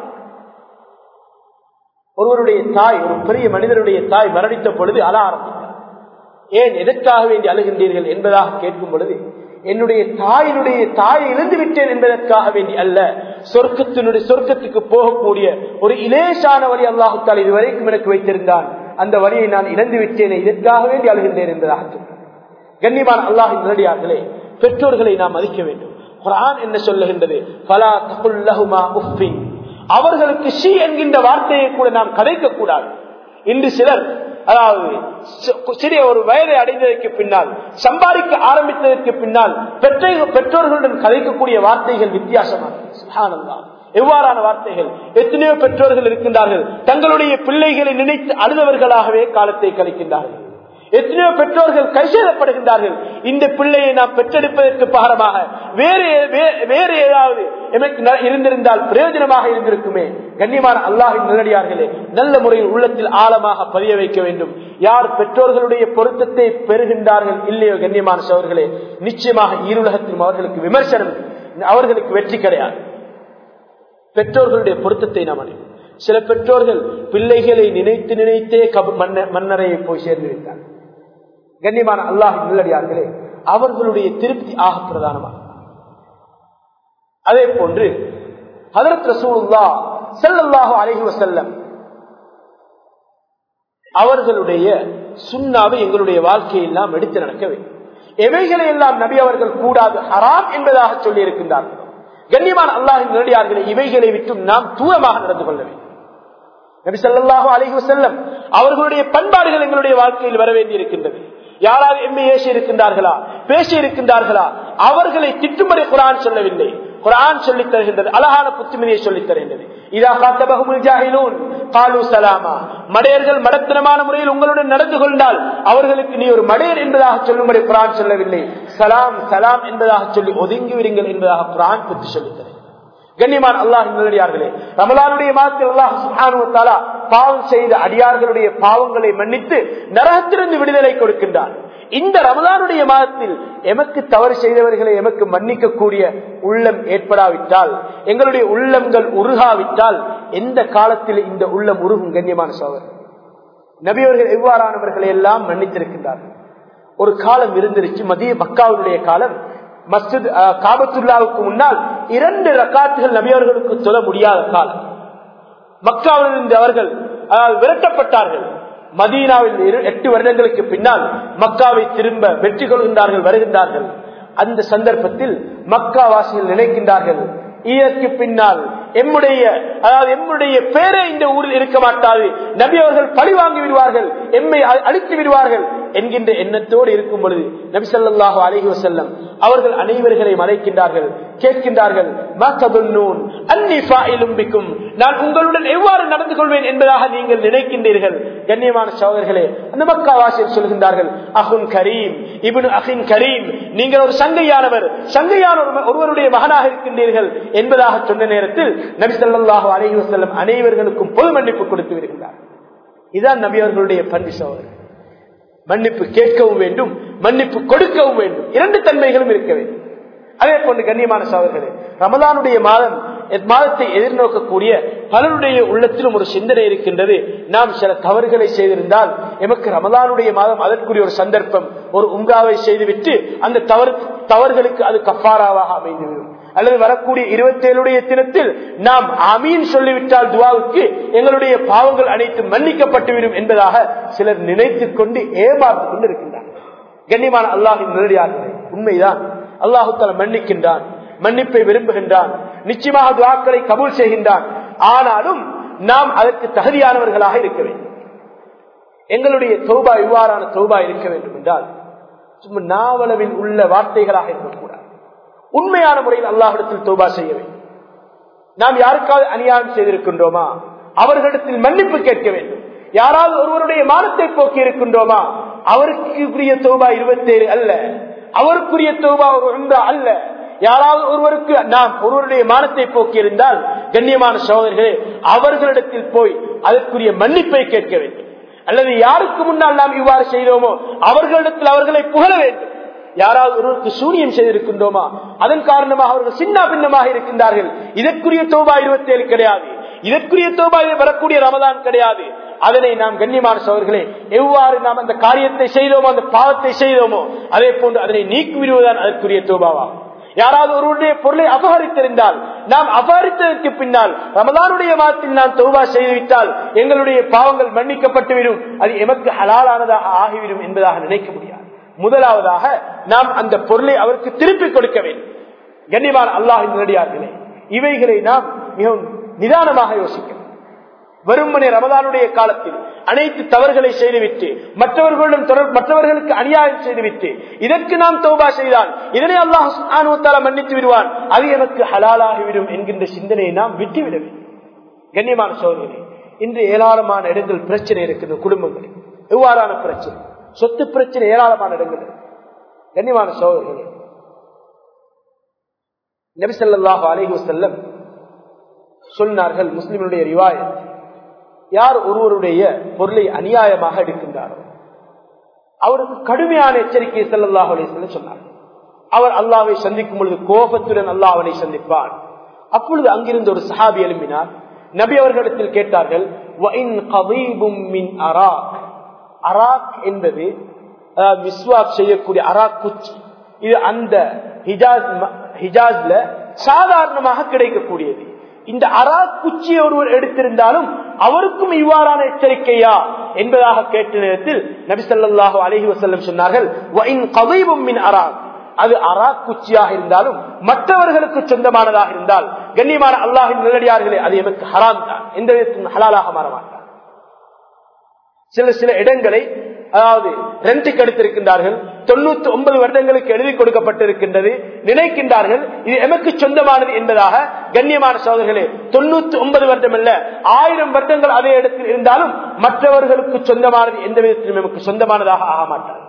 ஒருவருடைய தாய் ஒரு பெரிய மனிதனுடைய தாய் மரணித்த பொழுது அழ ஆரம்பித்தார் ஏன் எதற்காக வேண்டி அழுகின்றீர்கள் என்பதாக கேட்கும் பொழுது என்னுடைய தாயினுடைய தாயை இழந்து விட்டேன் என்பதற்காக வேண்டி அல்ல சொர்க்கத்தினுடைய சொர்க்கத்துக்கு போகக்கூடிய ஒரு இலேசான வழி அல்லாஹுத்தால் இதுவரைக்கும் எனக்கு வைத்திருந்தான் அந்த வழியை நான் இழந்து விட்டேனே இதற்காக வேண்டி அழுகின்றேன் என்பதாக கண்ணியமான அல்லாஹின் நேரடியார்களே பெற்றோர்களை நாம் மதிக்க வேண்டும் குரான் என்ன சொல்லுகின்றது பலா தகுல்லஹுமா உஃபின் அவர்களுக்கு ஷி என்கின்ற வார்த்தையை கூட நாம் கதைக்க கூடாது இன்று சிலர் அதாவது சிறிய ஒரு வயதை அடைந்ததற்கு பின்னால் சம்பாதிக்க ஆரம்பித்ததற்கு பின்னால் பெற்றோர்களுடன் கதைக்கக்கூடிய வார்த்தைகள் வித்தியாசமாக எவ்வாறான வார்த்தைகள் எத்தனையோ பெற்றோர்கள் இருக்கின்றார்கள் தங்களுடைய பிள்ளைகளை நினைத்து அழுதவர்களாகவே காலத்தை கழிக்கின்றார்கள் எத்தனையோ பெற்றோர்கள் கைசேதப்படுகின்றார்கள் இந்த பிள்ளையை நாம் பெற்றெடுப்பதற்கு பாரமாக வேறு வேறு ஏதாவது எனக்கு இருந்திருந்தால் பிரயோஜனமாக இருந்திருக்குமே கண்ணியமான அல்லாஹின் நிலடியார்களே நல்ல முறையில் உள்ளத்தில் ஆழமாக பதிய வைக்க வேண்டும் யார் பெற்றோர்களுடைய பொருத்தத்தை பெறுகின்றார்கள் இல்லையோ கண்ணியமான சோர்களே நிச்சயமாக ஈருலகத்திலும் அவர்களுக்கு விமர்சனம் அவர்களுக்கு வெற்றி கிடையாது பெற்றோர்களுடைய பொருத்தத்தை நாம் அடைவோம் சில பெற்றோர்கள் பிள்ளைகளை நினைத்து நினைத்தே மன்னரையை போய் சேர்ந்து விட்டார் கண்ணியமான அல்லாஹ் நல்லடியார்களே அவர்களுடைய திருப்தி ஆக பிரதானமாக அதே போன்று ஹதரத் ரசூலுல்லா செல்லல்லாஹு அலைஹி வசல்லம் அவர்களுடைய சுண்ணாவை எங்களுடைய வாழ்க்கையில் நாம் எடுத்து நடக்க வேண்டும் எவைகளை எல்லாம் நபி அவர்கள் கூடாது ஹராம் என்பதாக சொல்லி இருக்கின்றார்கள் கண்ணியமான அல்லாஹின் நேரடியார்களை இவைகளை விட்டும் நாம் தூரமாக நடந்து கொள்ள வேண்டும் நபி ஸல்லல்லாஹு அலைஹி வஸல்லம் அவர்களுடைய பண்பாடுகள் எங்களுடைய வாழ்க்கையில் வர வேண்டி இருக்கின்றது யாராவது எம்மை ஏசி இருக்கின்றார்களா பேசி இருக்கின்றார்களா அவர்களை திட்டும்படி குரான் சொல்லவில்லை குரான் சொல்லித் தருகின்றது அழகான புத்துமதியை சொல்லித் தருகின்றது இதா காத்தபகுமுல் ஜாஹிலூன் காலு சலாமா மடையர்கள் மடத்தனமான முறையில் உங்களுடன் நடந்து கொண்டால் அவர்களுக்கு நீ ஒரு மடையர் என்பதாக சொல்லும்படி குரான் சொல்லவில்லை சலாம் சலாம் என்பதாக சொல்லி ஒதுங்கி விடுங்கள் என்பதாக குரான் புத்தி சொல்லித் தருகிறது கண்ணியமான அல்லாஹ் நல்லடியார்களே ரமலானுடைய மாதத்தில் அல்லாஹ் சுஹானுவத்தாலா பாவம் செய்த அடியார்களுடைய பாவங்களை மன்னித்து நரகத்திலிருந்து விடுதலை கொடுக்கின்றார் இந்த ரமலானுடைய மாதத்தில் எமக்கு தவறு செய்தவர்களை எமக்கு மன்னிக்கக்கூடிய உள்ளம் ஏற்படாவிட்டால் எங்களுடைய உள்ளங்கள் உருகாவிட்டால் எந்த காலத்தில் இந்த உள்ளம் உருகும் கண்ணியமான சோதர் நபியவர்கள் எவ்வாறானவர்களை எல்லாம் மன்னித்திருக்கின்றார்கள் ஒரு காலம் இருந்துருச்சு மதிய மக்காவுடைய காலம் மஸ்ஜித் காபத்துல்லாவுக்கு முன்னால் இரண்டு ரக்காத்துகள் நபியவர்களுக்கு சொல்ல முடியாத காலம் மக்காவில் இருந்து அவர்கள் விரட்டப்பட்டார்கள் மதீனாவில் எட்டு வருடங்களுக்கு பின்னால் மக்காவை திரும்ப வெற்றி கொள்கின்றார்கள் வருகின்றார்கள் அந்த சந்தர்ப்பத்தில் மக்கா வாசிகள் நினைக்கின்றார்கள் இதற்கு பின்னால் எம்முடைய அதாவது எம்முடைய பேரே இந்த ஊரில் இருக்க மாட்டாது நபி அவர்கள் பழி வாங்கி விடுவார்கள் எம்மை அழித்து விடுவார்கள் என்கின்ற எண்ணத்தோடு இருக்கும் பொழுது நபி சொல்லாஹு அலஹி வசல்லம் அவர்கள் அனைவர்களையும் அழைக்கின்றார்கள் கேட்கின்றார்கள் நான் உங்களுடன் எவ்வாறு நடந்து கொள்வேன் என்பதாக நீங்கள் நினைக்கின்றீர்கள் கண்ணியமான சோதர்களே அந்த மக்கா வாசியர் சொல்கின்றார்கள் அஹுன் கரீம் இபின் அஹின் கரீம் நீங்கள் ஒரு சங்கையானவர் சங்கையான ஒருவருடைய மகனாக இருக்கின்றீர்கள் என்பதாக சொன்ன நேரத்தில் நபி சொல்லாஹு அலஹி வசல்லம் அனைவர்களுக்கும் பொது மன்னிப்பு கொடுத்து வருகின்றார் இதுதான் நபி அவர்களுடைய பண்பு சோதரர் மன்னிப்பு கேட்கவும் வேண்டும் மன்னிப்பு கொடுக்கவும் வேண்டும் இரண்டு தன்மைகளும் இருக்க வேண்டும் அதே போன்று கண்ணியமான சோதர்களே ரமதானுடைய மாதம் மாதத்தை எதிர்நோக்கக்கூடிய பலருடைய உள்ளத்திலும் ஒரு சிந்தனை இருக்கின்றது நாம் சில தவறுகளை செய்திருந்தால் எமக்கு ரமதானுடைய மாதம் அதற்குரிய ஒரு சந்தர்ப்பம் ஒரு உங்காவை செய்துவிட்டு அந்த தவறு தவறுகளுக்கு அது கஃபாராவாக அமைந்துவிடும் அல்லது வரக்கூடிய இருபத்தி ஏழுடைய தினத்தில் நாம் அமீன் சொல்லிவிட்டால் துவாவுக்கு எங்களுடைய பாவங்கள் அனைத்து மன்னிக்கப்பட்டுவிடும் என்பதாக சிலர் நினைத்துக் கொண்டு ஏமாந்து கொண்டு இருக்கின்றார் கண்ணியமான அல்லாஹின் நேரடியார்களே உண்மைதான் அல்லாஹு தலா மன்னிக்கின்றான் மன்னிப்பை விரும்புகின்றான் நிச்சயமாக துவாக்களை கபூல் செய்கின்றான் ஆனாலும் நாம் அதற்கு தகுதியானவர்களாக இருக்க வேண்டும் எங்களுடைய தௌபா இவ்வாறான தௌபா இருக்க வேண்டும் என்றால் சும்மா நாவளவில் உள்ள வார்த்தைகளாக இருக்கக்கூடாது உண்மையான முறையில் அல்லாஹிடத்தில் தௌபா செய்ய வேண்டும் நாம் யாருக்காவது அநியாயம் செய்திருக்கின்றோமா அவர்களிடத்தில் மன்னிப்பு கேட்க வேண்டும் யாராவது ஒருவருடைய மானத்தை போக்கி இருக்கின்றோமா அவருக்குரிய தௌபா இருபத்தேழு அல்ல அவருக்குரிய தௌபா ஒரு ஒன்றா அல்ல யாராவது ஒருவருக்கு நாம் ஒருவருடைய மானத்தை போக்கி இருந்தால் கண்ணியமான சகோதரர்களே அவர்களிடத்தில் போய் அதற்குரிய மன்னிப்பை கேட்க வேண்டும் அல்லது யாருக்கு முன்னால் நாம் இவ்வாறு செய்தோமோ அவர்களிடத்தில் அவர்களை புகழ வேண்டும் யாராவது ஒருவருக்கு சூனியம் செய்திருக்கின்றோமா அதன் காரணமாக அவர்கள் சின்ன பின்னமாக இருக்கின்றார்கள் இதற்குரிய தோபா இருபத்தி ஏழு கிடையாது இதற்குரிய தோபா வரக்கூடிய ரமதான் கிடையாது அதனை நாம் கண்ணியமான சோழர்களே எவ்வாறு நாம் அந்த காரியத்தை செய்தோமோ அந்த பாவத்தை செய்தோமோ அதே போன்று அதனை நீக்கிவிடுவதுதான் அதற்குரிய தோபாவாகும் யாராவது ஒருவருடைய பொருளை அபகரித்திருந்தால் நாம் அபகரித்ததற்கு பின்னால் ரமதானுடைய மாதத்தில் நாம் தௌபா செய்துவிட்டால் எங்களுடைய பாவங்கள் மன்னிக்கப்பட்டுவிடும் அது எமக்கு ஹலாலானதாக ஆகிவிடும் என்பதாக நினைக்க முடியாது முதலாவதாக நாம் அந்த பொருளை அவருக்கு திருப்பி கொடுக்க வேண்டும் கண்ணியமான அல்லாஹின் நேரடியார்களே இவைகளை நாம் மிகவும் நிதானமாக யோசிக்க வெறுமனே ரமதானுடைய காலத்தில் அனைத்து தவறுகளை செய்துவிட்டு மற்றவர்களுடன் தொடர் மற்றவர்களுக்கு அநியாயம் செய்துவிட்டு இதற்கு நாம் தௌபா செய்தால் இதனை அல்லாஹ் மன்னித்து விடுவான் அது எனக்கு ஹலாலாகிவிடும் என்கின்ற சிந்தனையை நாம் விட்டுவிட வேண்டும் கண்ணியமான சோதனை இன்று ஏராளமான இடங்கள் பிரச்சனை இருக்குது குடும்பங்களில் எவ்வாறான பிரச்சனை சொத்து பிரச்சனை ஏராளமான இடங்கள் கண்ணியமான சோதனை நபிசல்லாஹு அலிஹு செல்லம் சொன்னார்கள் முஸ்லிம்களுடைய ரிவாயத் யார் ஒருவருடைய பொருளை அநியாயமாக எடுக்கின்றாரோ அவருக்கு கடுமையான எச்சரிக்கை செல்லல்லாஹ் அலிஸ்லம் சொன்னார் அவர் அல்லாவை சந்திக்கும் பொழுது கோபத்துடன் அல்லாஹ் அவனை சந்திப்பான் அப்பொழுது அங்கிருந்து ஒரு சஹாபி எழுப்பினார் நபி அவர்களிடத்தில் கேட்டார்கள் அராக் அராக் என்பது அதாவது மிஸ்வாக் செய்யக்கூடிய அராக்குச்சி இது அந்த ஹிஜாஸ் ஹிஜாஸ்ல சாதாரணமாக கிடைக்கக்கூடியது இந்த அராக்குச்சியை ஒருவர் எடுத்திருந்தாலும் அவருக்கும் இவ்வாறான எச்சரிக்கையா என்பதாக கேட்ட நேரத்தில் நபிசல்லாஹு அலஹி வசல்லம் சொன்னார்கள் அது அராக்குச்சியாக இருந்தாலும் மற்றவர்களுக்கு சொந்தமானதாக இருந்தால் கண்ணியமான அல்லாஹின் நிலடியார்களே அது எமக்கு ஹராம் தான் எந்த விதத்திலும் ஹலாலாக மாற மாட்டார் சில சில இடங்களை அதாவது ரெண்டுக்கு எடுத்திருக்கின்றார்கள் தொண்ணூத்தி ஒன்பது வருடங்களுக்கு எழுதி கொடுக்கப்பட்டிருக்கின்றது நினைக்கின்றார்கள் இது எமக்கு சொந்தமானது என்பதாக கண்ணியமான சோதர்களே தொண்ணூத்தி ஒன்பது வருடம் அல்ல ஆயிரம் வருடங்கள் அதே இடத்தில் இருந்தாலும் மற்றவர்களுக்கு சொந்தமானது எந்த விதத்திலும் எமக்கு சொந்தமானதாக ஆக மாட்டார்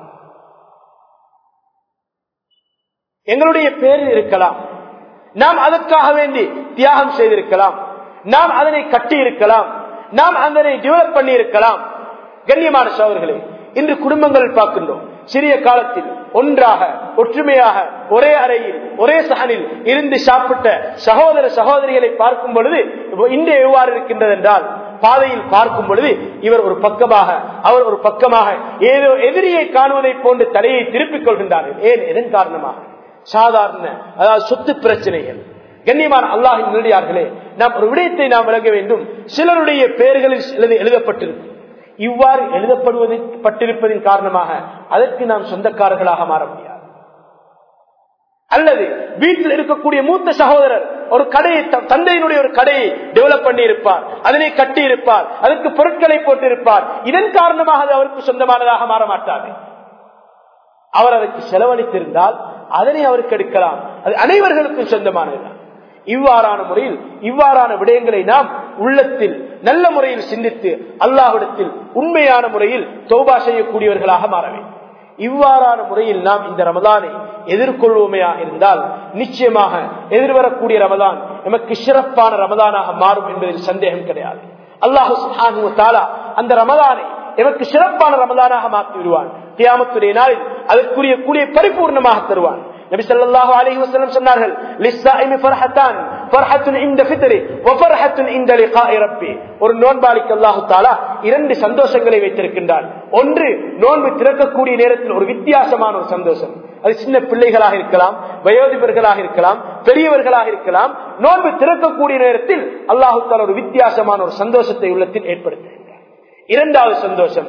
எங்களுடைய பேரில் இருக்கலாம் நாம் அதற்காக வேண்டி தியாகம் செய்திருக்கலாம் நாம் அதனை கட்டி இருக்கலாம் நாம் அதனை டெவலப் பண்ணி இருக்கலாம் கண்ணியமான சோதர்களே இன்று குடும்பங்கள் பார்க்கின்றோம் சிறிய காலத்தில் ஒன்றாக ஒற்றுமையாக ஒரே அறையில் ஒரே சகனில் இருந்து சாப்பிட்ட சகோதர சகோதரிகளை பார்க்கும் பொழுது இன்று எவ்வாறு இருக்கின்றது என்றால் பாதையில் பார்க்கும் பொழுது இவர் ஒரு பக்கமாக அவர் ஒரு பக்கமாக ஏதோ எதிரியை காணுவதை போன்று தலையை திருப்பிக் கொள்கின்றார்கள் ஏன் எதன் காரணமாக சாதாரண அதாவது சொத்து பிரச்சனைகள் கண்ணியமான அல்லாஹின் நிலையார்களே நாம் ஒரு விடயத்தை நாம் விளங்க வேண்டும் சிலருடைய பெயர்களில் எழுதப்பட்டிருக்கும் இவ்வாறு எழுதப்படுவது பட்டிருப்பதின் காரணமாக அதற்கு நாம் சொந்தக்காரர்களாக மாற முடியாது அல்லது வீட்டில் இருக்கக்கூடிய மூத்த சகோதரர் ஒரு கடையை தந்தையினுடைய ஒரு கடையை டெவலப் பண்ணி இருப்பார் அதனை கட்டி இருப்பார் அதற்கு பொருட்களை போட்டிருப்பார் இதன் காரணமாக அது அவருக்கு சொந்தமானதாக மாற மாட்டாது அவர் அதற்கு செலவழித்திருந்தால் அதனை அவருக்கு எடுக்கலாம் அது அனைவர்களுக்கும் சொந்தமானதுதான் இவ்வாறான முறையில் இவ்வாறான விடயங்களை நாம் உள்ளத்தில் நல்ல முறையில் சிந்தித்து அல்லாஹ்விடத்தில் உண்மையான முறையில் தௌபா செய்யக்கூடியவர்களாக மாற வேண்டும் இவ்வாறான முறையில் நாம் இந்த ரமதானை எதிர்கொள்வோமையாக இருந்தால் நிச்சயமாக எதிர்வரக்கூடிய ரமதான் நமக்கு சிறப்பான ரமதானாக மாறும் என்பதில் சந்தேகம் கிடையாது அல்லாஹு தாலா அந்த ரமதானை எமக்கு சிறப்பான ரமதானாக மாற்றி விடுவான் தியாமத்துடைய நாளில் அதற்குரிய கூலியை பரிபூர்ணமாக தருவான் நபி ஸல்லல்லாஹு அலைஹி வஸல்லம் சொன்னார்கள் லிஸ்ஸாயிமி ஃபர்ஹத்தான் ஃபர்ஹத்துன் இன்த ஃபித்ரி வ ஃபர்ஹத்துன் இன்த லிகாஇ ரப்பி ஒரு நோன்பாளிக்கு அல்லாஹ் தஆலா இரண்டு சந்தோஷங்களை வைத்திருக்கின்றான் ஒன்று நோன்பு திறக்கக்கூடிய நேரத்தில் ஒரு வித்தியாசமான ஒரு சந்தோஷம் அது சின்ன பிள்ளைகளாக இருக்கலாம் வயோதிபர்களாக இருக்கலாம் பெரியவர்களாக இருக்கலாம் நோன்பு திறக்கக்கூடிய நேரத்தில் அல்லாஹு தாலா ஒரு வித்தியாசமான ஒரு சந்தோஷத்தை உள்ளத்தில் ஏற்படுத்துகின்றார் இரண்டாவது சந்தோஷம்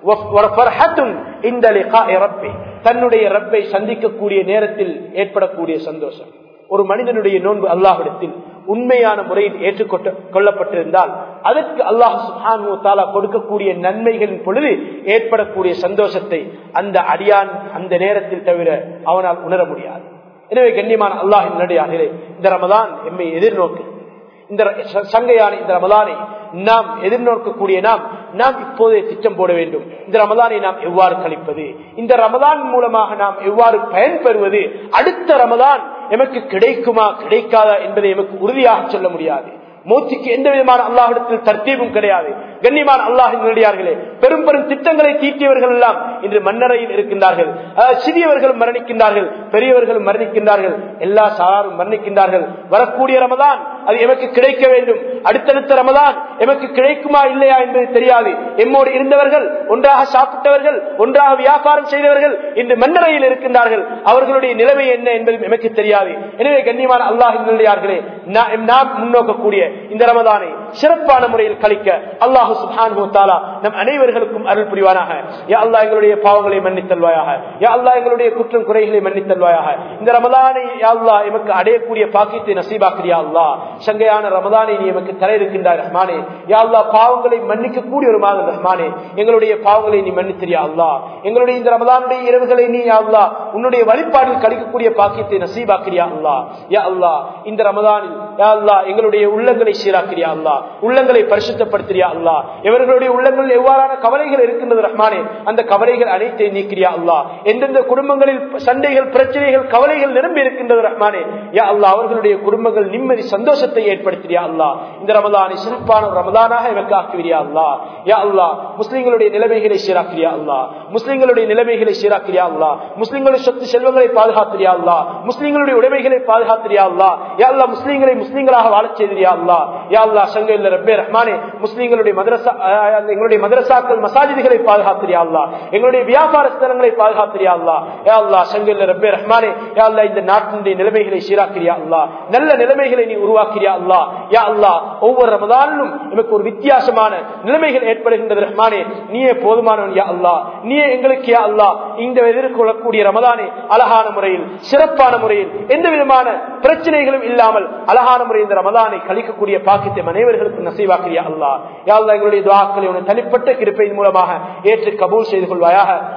தன்னுடைய ரப்பை சந்திக்கக்கூடிய நேரத்தில் ஏற்படக்கூடிய சந்தோஷம் ஒரு மனிதனுடைய நோன்பு அல்லாஹிடத்தில் உண்மையான முறையில் ஏற்றுக்கொள்ள கொள்ளப்பட்டிருந்தால் அதற்கு அல்லாஹ் சுஹானு தாலா கொடுக்கக்கூடிய நன்மைகளின் பொழுது ஏற்படக்கூடிய சந்தோஷத்தை அந்த அடியான் அந்த நேரத்தில் தவிர அவனால் உணர முடியாது எனவே கண்ணியமான அல்லாஹின் நடையாகிறே இந்த ரமதான் எம்மை எதிர்நோக்கு இந்த சங்கையான இந்த ரமதானை நாம் எதிர்நோக்கக்கூடிய நாம் நாம் இப்போதே திட்டம் போட வேண்டும் இந்த ரமதானை நாம் எவ்வாறு கழிப்பது இந்த ரமதான் மூலமாக நாம் எவ்வாறு பயன்பெறுவது அடுத்த ரமதான் எமக்கு கிடைக்குமா கிடைக்காதா என்பதை எமக்கு உறுதியாக சொல்ல முடியாது மூச்சுக்கு எந்த விதமான அல்லாஹிடத்தில் தர்த்தீபும் கிடையாது கண்ணியமான அல்லாஹின் நடிகார்களே பெரும் பெரும் திட்டங்களை தீட்டியவர்கள் எல்லாம் இன்று மன்னரையில் இருக்கின்றார்கள் சிறியவர்கள் மரணிக்கின்றார்கள் பெரியவர்கள் மரணிக்கின்றார்கள் எல்லா சாரும் மரணிக்கின்றார்கள் வரக்கூடிய ரமதான் அது எமக்கு கிடைக்க வேண்டும் அடுத்தடுத்த ரமதான் எமக்கு கிடைக்குமா இல்லையா என்பது தெரியாது எம்மோடு இருந்தவர்கள் ஒன்றாக சாப்பிட்டவர்கள் ஒன்றாக வியாபாரம் செய்தவர்கள் இன்று மன்னரையில் இருக்கின்றார்கள் அவர்களுடைய நிலைமை என்ன என்பது எமக்கு தெரியாது எனவே கண்ணியமான அல்லாஹின் நடிகார்களே நாம் முன்னோக்கக்கூடிய இந்த ரமதானை சிறப்பான முறையில் கழிக்க அல்லாஹு சுபானு தாலா நம் அனைவர்களுக்கும் அருள் புரிவானாக யா அல்லா எங்களுடைய பாவங்களை மன்னித்தல்வாயாக யா அல்லா எங்களுடைய குற்றம் குறைகளை மன்னித்தல்வாயாக இந்த ரமதானை யா அல்லா எமக்கு அடையக்கூடிய பாக்கியத்தை நசீபாக்கிறியா அல்லா சங்கையான ரமதானை நீ எமக்கு தர இருக்கின்றாய் ரஹ்மானே யா அல்லா பாவங்களை மன்னிக்க கூடிய ஒரு மாதம் ரஹ்மானே எங்களுடைய பாவங்களை நீ மன்னித்திரியா அல்லா எங்களுடைய இந்த ரமதானுடைய இரவுகளை நீ யா அல்லா உன்னுடைய வழிபாடில் கழிக்கக்கூடிய பாக்கியத்தை நசீபாக்கிறியா அல்லா யா அல்லா இந்த ரமதானில் யா அல்லா எங்களுடைய உள்ளங்களை சீராக்கிறியா அல்லா உள்ளங்களை பரிசுத்தப்படுத்துறியா அல்லா இவர்களுடைய உள்ளங்கள் எவ்வாறான கவலைகள் இருக்கின்றது ரஹ்மானே அந்த கவலைகள் அனைத்தையும் நீக்கிறியா அல்லா எந்தெந்த குடும்பங்களில் சண்டைகள் பிரச்சனைகள் கவலைகள் நிரம்பி இருக்கின்றது ரஹ்மானே யா அல்லா அவர்களுடைய குடும்பங்கள் நிம்மதி சந்தோஷத்தை ஏற்படுத்தியா அல்லா இந்த ரமதானை சிறப்பான ஒரு ரமதானாக இவருக்கு ஆக்குவியா அல்லா யா அல்லா முஸ்லிம்களுடைய நிலைமைகளை சீராக்கிறியா அல்லா முஸ்லிம்களுடைய நிலைமைகளை சீராக்கிறியா அல்லா முஸ்லிம்களுடைய சொத்து செல்வங்களை பாதுகாத்திரியா அல்லா முஸ்லிம்களுடைய உடைமைகளை பாதுகாத்திரியா அல்லா யா அல்லா முஸ்லிம்களை முஸ்லிம்களாக வாழச் செய்தியா அல்லா யா அல்லா சங்கையில் ரப்பே ரஹ்மானே முஸ்லீம்களுடைய மதரசா அஹ், எங்களுடைய மதரசாக்கள் மசாஜிதுகளை பாதுகாத்திரியா அல்லா எங்களுடைய வியாபார ஸ்தலங்களை பாதுகாத்திரியா அல்லா ஏ அல்லா சங்கையில் ரப்பே ரஹ்மானே யா அல்லா இந்த நாட்டினுடைய நிலைமைகளை சீராக்கிறியா அல்லா நல்ல நிலைமைகளை நீ உருவாக்கிறியா அல்லா யா அல்லா ஒவ்வொரு ரமதானிலும் எனக்கு ஒரு வித்தியாசமான நிலைமைகள் ஏற்படுகின்றது ரஹ்மானே நீயே போதுமானவன் யா அல்லா நீயே எங்களுக்கு யா அல்லா இந்த எதிர்கொள்ளக்கூடிய ரமதானை அழகான முறையில் சிறப்பான முறையில் எந்த விதமான பிரச்சனைகளும் இல்லாமல் அழகான முறையில் இந்த ரமதானை கழிக்கக்கூடிய பாக்கியத்தை அனைவர்களுக்கும் நசைவாக்கிறியா அல்லா யா அல்லா எங்களுடைய துவாக்களை உன தனிப்பட்ட கிருப்பையின் மூலமாக ஏற்று கபூல் செய்து கொள்வாயாக